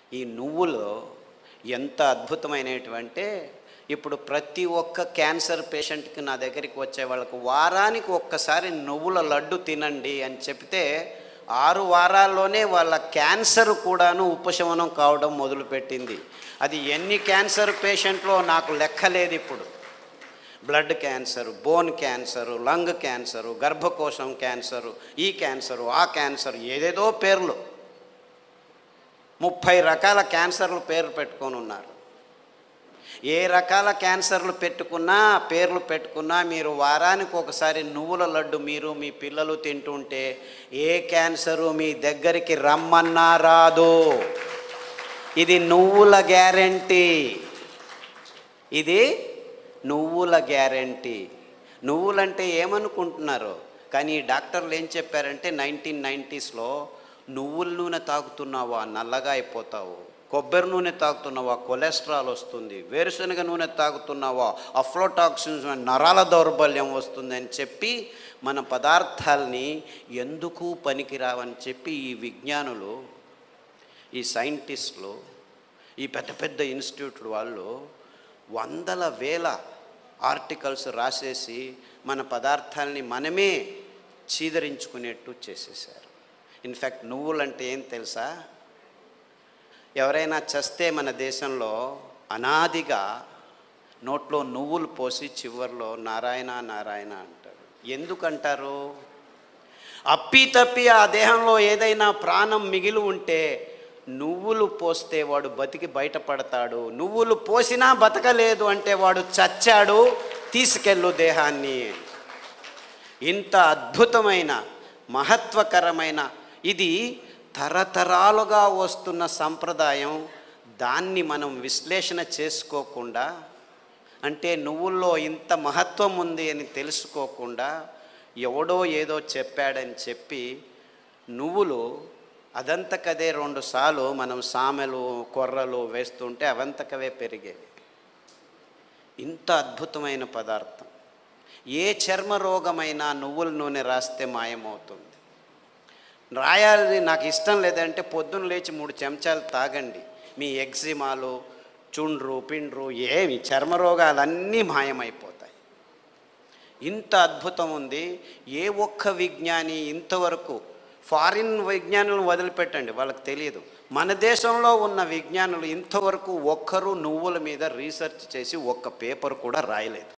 ఈ నువ్వులు ఎంత అద్భుతమైనటువంటి ఇప్పుడు ప్రతి ఒక్క క్యాన్సర్ పేషెంట్కి నా దగ్గరికి వచ్చే వాళ్ళకు వారానికి ఒక్కసారి నువ్వుల లడ్డు తినండి అని చెప్తే ఆరు వారాల్లోనే వాళ్ళ క్యాన్సర్ కూడాను ఉపశమనం కావడం మొదలుపెట్టింది అది ఎన్ని క్యాన్సర్ పేషెంట్లో నాకు లెక్కలేదు ఇప్పుడు blood cancer bone cancer lung cancer గర్భకోశం క్యాన్సరు ఈ క్యాన్సరు ఆ క్యాన్సర్ ఏదేదో పేర్లు ముప్పై రకాల క్యాన్సర్లు పేర్లు పెట్టుకొని ఉన్నారు ఏ రకాల క్యాన్సర్లు పెట్టుకున్నా పేర్లు పెట్టుకున్నా మీరు వారానికి ఒకసారి నువ్వుల లడ్డు మీరు మీ పిల్లలు తింటుంటే ఏ క్యాన్సరు మీ దగ్గరికి రమ్మన్నా రాదు ఇది నువ్వుల గ్యారంటీ ఇది నువ్వుల గ్యారంటీ నువ్వులంటే ఏమనుకుంటున్నారు కానీ ఈ డాక్టర్లు ఏం చెప్పారంటే నైన్టీన్ నైంటీస్లో నువ్వుల నూనె తాగుతున్నావా నల్లగా అయిపోతావు కొబ్బరి నూనె తాగుతున్నావా కొలెస్ట్రాల్ వస్తుంది వేరుశనగ నూనె తాగుతున్నావా అఫ్లోటాక్సిన్స్ నరాల దౌర్బల్యం వస్తుంది అని చెప్పి మన పదార్థాలని ఎందుకు పనికిరావని చెప్పి ఈ విజ్ఞానులు ఈ సైంటిస్టులు ఈ పెద్ద పెద్ద ఇన్స్టిట్యూట్ వాళ్ళు వందల వేల ఆర్టికల్స్ రాసేసి మన పదార్థాలని మనమే చీదరించుకునేట్టు చేసేసారు ఇన్ఫ్యాక్ట్ నువ్వులంటే ఏం తెలుసా ఎవరైనా చస్తే మన దేశంలో అనాదిగా నోట్లో నువ్వులు పోసి చివర్లో నారాయణ నారాయణ అంటారు ఎందుకంటారు అప్పి తప్పి ఆ దేహంలో ఏదైనా ప్రాణం మిగిలి ఉంటే నువ్వులు పోస్తే వాడు బతికి బయటపడతాడు నువ్వులు పోసినా బతకలేదు అంటే వాడు చచ్చాడు తీసుకెళ్ళు దేహాన్ని ఇంత అద్భుతమైన మహత్వకరమైన ఇది తరతరాలుగా వస్తున్న సంప్రదాయం దాన్ని మనం విశ్లేషణ చేసుకోకుండా అంటే నువ్వుల్లో ఇంత మహత్వం ఉంది అని తెలుసుకోకుండా ఎవడో ఏదో చెప్పాడని చెప్పి నువ్వులు అదంతకదే రెండు సార్లు మనం సామెలు కొర్రలు వేస్తుంటే అవంతకవే పెరిగేవి ఇంత అద్భుతమైన పదార్థం ఏ చర్మ రోగమైనా నువ్వుల నూనె రాస్తే మాయమవుతుంది రాయాలి నాకు ఇష్టం లేదంటే పొద్దున్న లేచి మూడు చెంచాలు తాగండి మీ ఎగ్జిమాలు చుండ్రు పిండ్రు ఏమి చర్మ రోగాలన్నీ మాయమైపోతాయి ఇంత అద్భుతం ఉంది ఏ ఒక్క విజ్ఞాని ఇంతవరకు ఫారిన్ విజ్ఞానులను వదిలిపెట్టండి వాళ్ళకి తెలియదు మన దేశంలో ఉన్న విజ్ఞానులు ఇంతవరకు ఒక్కరు నువ్వుల మీద రీసెర్చ్ చేసి ఒక్క పేపర్ కూడా రాయలేదు